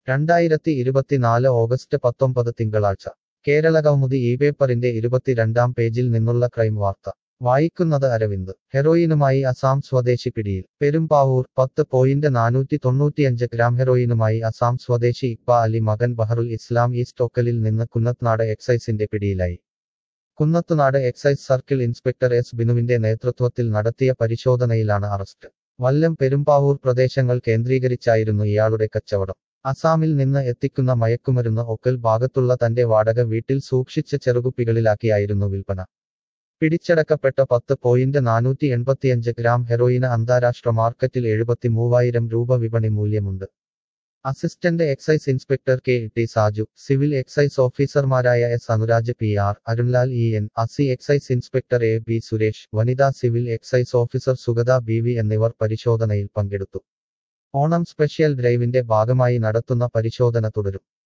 രണ്ടായിരത്തി ഇരുപത്തിനാല് ഓഗസ്റ്റ് പത്തൊമ്പത് തിങ്കളാഴ്ച കേരളകൗമുദി ഈ പേപ്പറിന്റെ ഇരുപത്തിരണ്ടാം പേജിൽ നിന്നുള്ള ക്രൈം വാർത്ത വായിക്കുന്നത് അരവിന്ദ് ഹെറോയിനുമായി അസാം സ്വദേശി പിടിയിൽ പെരുമ്പാവൂർ പത്ത് പോയിന്റ് നാനൂറ്റി തൊണ്ണൂറ്റിയഞ്ച് ഗ്രാം ഹെറോയിനുമായി അസാം സ്വദേശി ഇക്ബ അലി മകൻ ബഹറുൽ ഇസ്ലാം ഈസ്റ്റ് ഒക്കലിൽ നിന്ന് കുന്നത്നാട് എക്സൈസിന്റെ പിടിയിലായി Kunnathunad excise circle inspector S ബിനുവിന്റെ നേതൃത്വത്തിൽ നടത്തിയ പരിശോധനയിലാണ് അറസ്റ്റ് വല്ലം പെരുമ്പാവൂർ പ്രദേശങ്ങൾ കേന്ദ്രീകരിച്ചായിരുന്നു ഇയാളുടെ കച്ചവടം അസാമിൽ നിന്ന് എത്തിക്കുന്ന മയക്കുമരുന്ന് ഒക്കൽ ഭാഗത്തുള്ള തന്റെ വാടക വീട്ടിൽ സൂക്ഷിച്ച ചെറുകുപ്പികളിലാക്കിയായിരുന്നു വിൽപ്പന പിടിച്ചടക്കപ്പെട്ട പത്ത് പോയിന്റ് നാനൂറ്റി എൺപത്തിയഞ്ച് ഗ്രാം ഹെറോയിന് അന്താരാഷ്ട്ര മാർക്കറ്റിൽ എഴുപത്തി മൂവായിരം രൂപ വിപണി മൂല്യമുണ്ട് assistant excise inspector K T Saju civil excise ഓഫീസർമാരായ S Anuraj P R Arunlal E N അസി excise inspector A B Suresh വനിതാ civil excise officer Sugatha B V എന്നിവർ പരിശോധനയിൽ പങ്കെടുത്തു ഓണം സ്പെഷ്യൽ ഡ്രൈവിന്റെ ഭാഗമായി നടത്തുന്ന പരിശോധന തുടരും